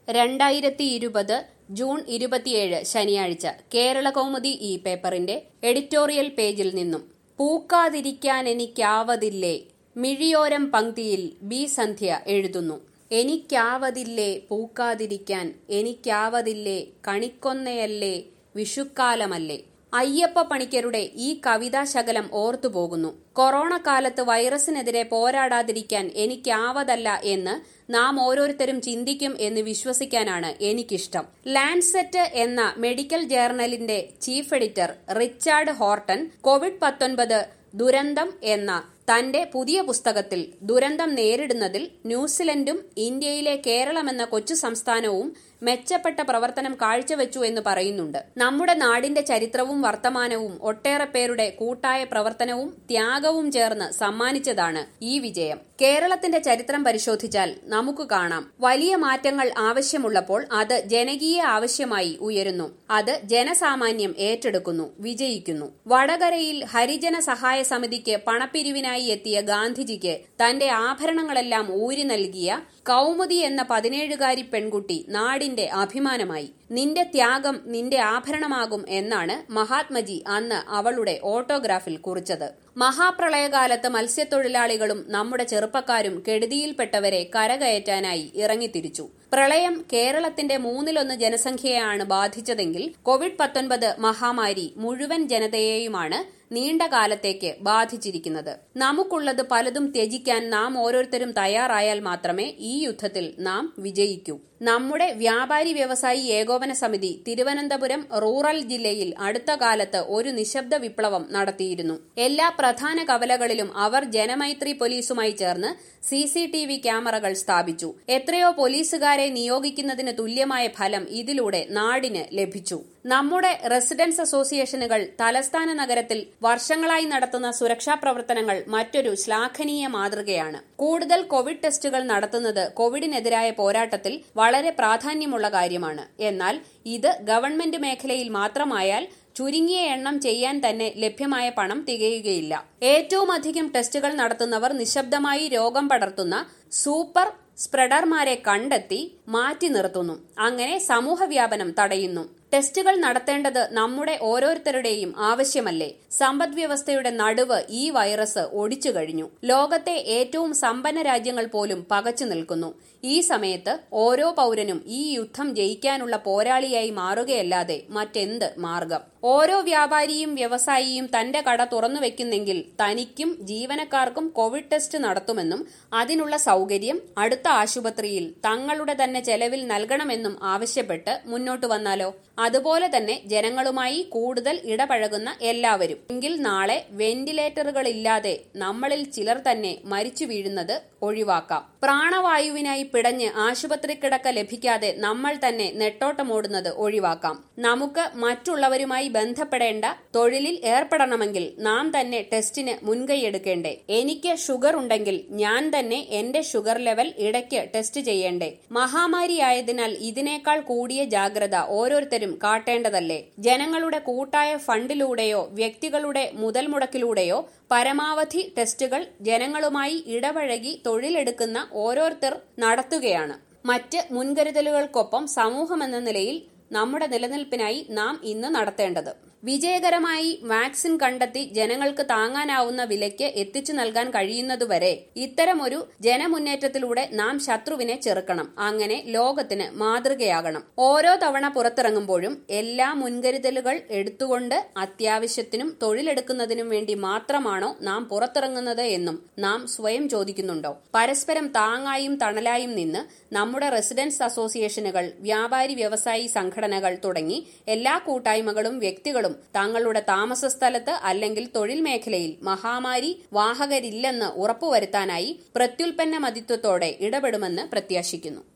രണ്ടായിരത്തി ഇരുപത് ജൂൺ ഇരുപത്തിയേഴ് ശനിയാഴ്ച കേരള കൗമുദി ഈ പേപ്പറിന്റെ എഡിറ്റോറിയൽ പേജിൽ നിന്നും പൂക്കാതിരിക്കാനെനിക്കാവതില്ലേ മിഴിയോരം പങ്ക്തിയിൽ ബി സന്ധ്യ എഴുതുന്നു എനിക്കാവതില്ലേ പൂക്കാതിരിക്കാൻ എനിക്കാവതില്ലേ കണിക്കൊന്നയല്ലേ വിഷുക്കാലമല്ലേ അയ്യപ്പ പണിക്കരുടെ ഈ കവിതാ ശകലം ഓർത്തുപോകുന്നു കൊറോണ കാലത്ത് വൈറസിനെതിരെ പോരാടാതിരിക്കാൻ എനിക്കാവതല്ല എന്ന് നാം ഓരോരുത്തരും ചിന്തിക്കും എന്ന് വിശ്വസിക്കാനാണ് എനിക്കിഷ്ടം ലാൻഡ്സെറ്റ് എന്ന മെഡിക്കൽ ജേർണലിന്റെ chief editor Richard Horton Covid പത്തൊൻപത് ദുരന്തം എന്ന തന്റെ പുതിയ പുസ്തകത്തിൽ ദുരന്തം നേരിടുന്നതിൽ ന്യൂസിലൻഡും ഇന്ത്യയിലെ കേരളമെന്ന കൊച്ചു സംസ്ഥാനവും മെച്ചപ്പെട്ട പ്രവർത്തനം കാഴ്ചവെച്ചു എന്ന് പറയുന്നുണ്ട് നമ്മുടെ നാടിന്റെ ചരിത്രവും വർത്തമാനവും ഒട്ടേറെ പേരുടെ കൂട്ടായ പ്രവർത്തനവും ത്യാഗവും ചേർന്ന് സമ്മാനിച്ചതാണ് ഈ വിജയം കേരളത്തിന്റെ ചരിത്രം പരിശോധിച്ചാൽ നമുക്ക് കാണാം വലിയ മാറ്റങ്ങൾ ആവശ്യമുള്ളപ്പോൾ അത് ജനകീയ ആവശ്യമായി ഉയരുന്നു അത് ജനസാമാന്യം ഏറ്റെടുക്കുന്നു വിജയിക്കുന്നു വടകരയിൽ ഹരിജന സഹായ സമിതിക്ക് പണപ്പിരിവിനായി എത്തിയ ഗാന്ധിജിക്ക് തന്റെ ആഭരണങ്ങളെല്ലാം ഊരി നൽകിയ കൗമുദി എന്ന പതിനേഴുകാരി പെൺകുട്ടി നാടിന്റെ അഭിമാനമായി നിന്റെ ത്യാഗം നിന്റെ ആഭരണമാകും എന്നാണ് മഹാത്മജി അന്ന് അവളുടെ ഓട്ടോഗ്രാഫിൽ കുറിച്ചത് മഹാപ്രളയകാലത്ത് മത്സ്യത്തൊഴിലാളികളും നമ്മുടെ ചെറുപ്പക്കാരും കെടുതിയിൽപ്പെട്ടവരെ കരകയറ്റാനായി ഇറങ്ങിത്തിരിച്ചു പ്രളയം കേരളത്തിന്റെ മൂന്നിലൊന്ന് ജനസംഖ്യയാണ് ബാധിച്ചതെങ്കിൽ കോവിഡ് പത്തൊൻപത് മഹാമാരി മുഴുവൻ ജനതയെയുമാണ് നീണ്ട കാലത്തേക്ക് ബാധിച്ചിരിക്കുന്നത് നമുക്കുള്ളത് പലതും ത്യജിക്കാൻ നാം ഓരോരുത്തരും തയ്യാറായാൽ മാത്രമേ ഈ യുദ്ധത്തിൽ നാം വിജയിക്കൂ നമ്മുടെ വ്യാപാരി വ്യവസായി ഏകോപന സമിതി തിരുവനന്തപുരം റൂറൽ ജില്ലയിൽ അടുത്ത കാലത്ത് ഒരു നിശബ്ദ വിപ്ലവം നടത്തിയിരുന്നു എല്ലാ പ്രധാന കവലകളിലും അവർ ജനമൈത്രി പോലീസുമായി ചേർന്ന് സി സി ടി വി ക്യാമറകൾ സ്ഥാപിച്ചു എത്രയോ പോലീസുകാരെ നിയോഗിക്കുന്നതിന് തുല്യമായ ഫലം ഇതിലൂടെ നാടിന് ലഭിച്ചു നമ്മുടെ റെസിഡൻസ് അസോസിയേഷനുകൾ തലസ്ഥാന നഗരത്തിൽ വർഷങ്ങളായി നടത്തുന്ന സുരക്ഷാ പ്രവർത്തനങ്ങൾ മറ്റൊരു ശ്ലാഘനീയ മാതൃകയാണ് കൂടുതൽ കോവിഡ് ടെസ്റ്റുകൾ നടത്തുന്നത് കോവിഡിനെതിരായ പോരാട്ടത്തിൽ വളരെ പ്രാധാന്യമുള്ള കാര്യമാണ് എന്നാൽ ഇത് ഗവൺമെന്റ് മേഖലയിൽ മാത്രമായാൽ ചുരുങ്ങിയ എണ്ണം ചെയ്യാൻ തന്നെ ലഭ്യമായ പണം തികയുകയില്ല ഏറ്റവും അധികം ടെസ്റ്റുകൾ നടത്തുന്നവർ നിശബ്ദമായി രോഗം പടർത്തുന്ന സൂപ്പർ സ്പ്രെഡർമാരെ കണ്ടെത്തി മാറ്റി നിർത്തുന്നു അങ്ങനെ സമൂഹവ്യാപനം തടയുന്നു ടെസ്റ്റുകൾ നടത്തേണ്ടത് നമ്മുടെ ഓരോരുത്തരുടെയും ആവശ്യമല്ലേ സമ്പദ് വ്യവസ്ഥയുടെ നടുവ് ഈ വൈറസ് ഒടിച്ചു കഴിഞ്ഞു ലോകത്തെ ഏറ്റവും സമ്പന്ന രാജ്യങ്ങൾ പോലും പകച്ചു നിൽക്കുന്നു ഈ സമയത്ത് ഓരോ പൗരനും ഈ യുദ്ധം ജയിക്കാനുള്ള പോരാളിയായി മാറുകയല്ലാതെ മറ്റെന്ത് മാർഗം ഓരോ വ്യാപാരിയും വ്യവസായിയും തന്റെ കട തുറന്നു വെക്കുന്നെങ്കിൽ തനിക്കും ജീവനക്കാർക്കും കോവിഡ് ടെസ്റ്റ് നടത്തുമെന്നും അതിനുള്ള സൗകര്യം അടുത്ത ആശുപത്രിയിൽ തങ്ങളുടെ തന്നെ ചെലവിൽ നൽകണമെന്നും ആവശ്യപ്പെട്ട് മുന്നോട്ട് വന്നാലോ അതുപോലെ തന്നെ ജനങ്ങളുമായി കൂടുതൽ ഇടപഴകുന്ന എല്ലാവരും എങ്കിൽ നാളെ വെന്റിലേറ്ററുകളില്ലാതെ നമ്മളിൽ ചിലർ തന്നെ മരിച്ചു വീഴുന്നത് ഒഴിവാക്കാം പ്രാണവായുവിനായി പിടഞ്ഞ് ആശുപത്രി കിടക്ക ലഭിക്കാതെ നമ്മൾ തന്നെ നെട്ടോട്ടമോടുന്നത് ഒഴിവാക്കാം നമുക്ക് മറ്റുള്ളവരുമായി ബന്ധപ്പെടേണ്ട തൊഴിലിൽ ഏർപ്പെടണമെങ്കിൽ നാം തന്നെ ടെസ്റ്റിന് മുൻകൈയെടുക്കേണ്ടേ എനിക്ക് ഷുഗർ ഉണ്ടെങ്കിൽ ഞാൻ തന്നെ എന്റെ ഷുഗർ ലെവൽ ഇടയ്ക്ക് ടെസ്റ്റ് ചെയ്യേണ്ടേ മഹാമാരിയായതിനാൽ ഇതിനേക്കാൾ കൂടിയ ജാഗ്രത ഓരോരുത്തരും കാട്ടേണ്ടതല്ലേ ജനങ്ങളുടെ കൂട്ടായ ഫണ്ടിലൂടെയോ വ്യക്തികളുടെ മുതൽ മുടക്കിലൂടെയോ പരമാവധി ടെസ്റ്റുകൾ ജനങ്ങളുമായി ഇടപഴകി തൊഴിലെടുക്കുന്ന ഓരോരുത്തർ നടത്തുകയാണ് മറ്റ് മുൻകരുതലുകൾക്കൊപ്പം സമൂഹമെന്ന നിലയിൽ നമ്മുടെ നിലനിൽപ്പിനായി നാം ഇന്ന് നടത്തേണ്ടത് വിജയകരമായി വാക്സിൻ കണ്ടെത്തി ജനങ്ങൾക്ക് താങ്ങാനാവുന്ന വിലയ്ക്ക് എത്തിച്ചു നൽകാൻ കഴിയുന്നതുവരെ ഇത്തരമൊരു ജനമുന്നേറ്റത്തിലൂടെ നാം ശത്രുവിനെ ചെറുക്കണം അങ്ങനെ ലോകത്തിന് മാതൃകയാകണം ഓരോ തവണ പുറത്തിറങ്ങുമ്പോഴും എല്ലാ മുൻകരുതലുകൾ എടുത്തുകൊണ്ട് അത്യാവശ്യത്തിനും തൊഴിലെടുക്കുന്നതിനും വേണ്ടി മാത്രമാണോ നാം പുറത്തിറങ്ങുന്നത് എന്നും നാം സ്വയം ചോദിക്കുന്നുണ്ടോ പരസ്പരം താങ്ങായും തണലായും നിന്ന് നമ്മുടെ റെസിഡൻസ് അസോസിയേഷനുകൾ വ്യാപാരി വ്യവസായി സംഘടനകൾ തുടങ്ങി എല്ലാ കൂട്ടായ്മകളും വ്യക്തികളും തങ്ങളുടെ താമസ സ്ഥലത്ത് അല്ലെങ്കിൽ തൊഴിൽ മേഖലയിൽ മഹാമാരി വാഹകരില്ലെന്ന് ഉറപ്പുവരുത്താനായി പ്രത്യുൽപ്പന്ന മതിത്വത്തോടെ ഇടപെടുമെന്ന് പ്രത്യാശിക്കുന്നു